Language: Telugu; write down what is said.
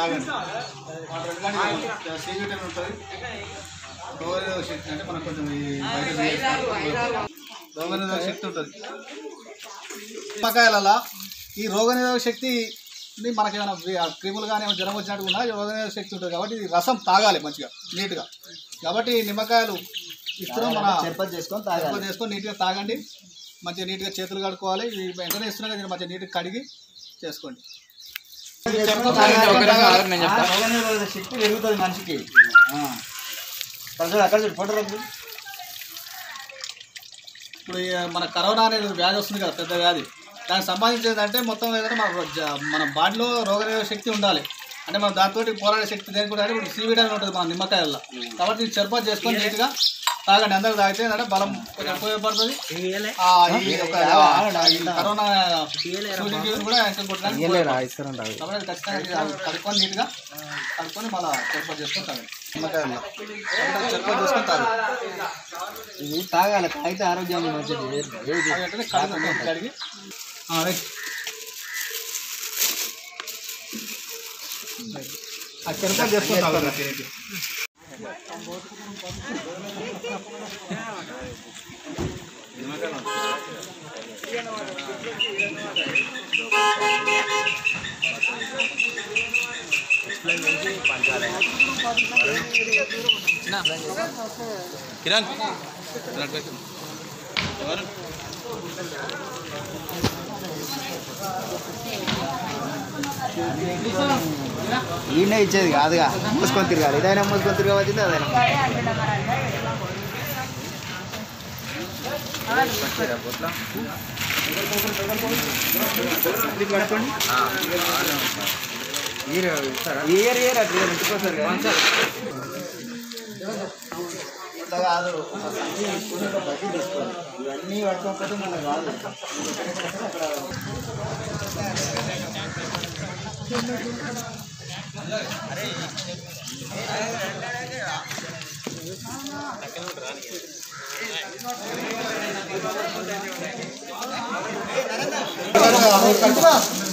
తాగండి సి విటమిన్ ఉంటుంది రోగనిరోధక శక్తి అంటే మనకు కొంచెం ఈ బయట రోగనిరోధక శక్తి ఉంటుంది నిమ్మకాయలలో ఈ రోగనిరోధక శక్తి ని మనకి ఏమైనా వి- ఆ క్రిములు కానీ ఏమైనా జ్వరం వచ్చినట్టు ఉన్నా ఈ రోగనిరోధక శక్తి ఉంటుంది కాబట్టి ఇది రసం తాగాలి మంచిగా నీట్గా కాబట్టి ఈ నిమ్మకాయలు ఇస్తున్నాం మన చెరుపతి చేసుకొని తక్కువ తాగాలి చేసుకొని నీట్గా తాగండి మంచిగా నీట్గా చేతులు కడుక్కోవాలి ఇవి వెంటనే ఇస్తున్నాం కదా మంచిగా నీట్గా కడిగి చేసుకోండి రోగనిరోధక శక్తి పెరుగుతుంది మనిషికి ఆ. అక్కడ చూడు అక్కడ చూడు ఫోటో రద్దు ఇప్పుడు ఈ మన కరోనా అనేది వ్యాధి వస్తుంది కదా పెద్ద వ్యాధి దానికి సంబంధించి ఏంటంటే మొత్తం ఏంటంటే మన జ- మన బాడీలో రోగనిరోధక శక్తి ఉండాలి అంటే మనం దాంతో పోరాడే శక్తి దేనికి కూడా అంటే ఇప్పుడు సి విటమిన్ ఉంటుంది మన నిమ్మకాయల్లో కాబట్టి ఇది చెరుపతి చేసుకొని నీట్గా తాగండి అందరూ తాగితే ఏంటంటే బలం కొంచెం ఉపయోగపడుతుంది ఆ, ఈ యొక్క ఈ కరోనా సూర్యుడు కూడా ఇంకా కొట్టడానికి ఉపయోగపడుతుంది. కాబట్టి అది ఖచ్చితంగా ఇది కడుక్కొని నీట్గా కడుక్కొని మళ్ళీ చెరుపతి చేసుకొని తాగండి నిమ్మకాయల్లో చెరుపతి చేసుకొని తాగండి ఇది తాగాలి తాగితే ఆరోగ్యానికి మంచిది ఏది అవి వెంటనే కడుగు కడిగి ఆ, రైట్. ఆ చెరుపతి చేసుకొని తాగండి కిరణ్ ఈయనే ఇచ్చేది కాదుగా మూసుకొని తిరగాలి ఇదైనా మూసుకొని తిరగవచ్చింది అదైనా ఇయర్ ఇయర్ అట్లా ఇంటికోసారి కాదు బట్టి తీసుకోవాలి ఇవన్నీ పట్టుకోకపోతే మనకు కాదు అక్కడ కడుగురా.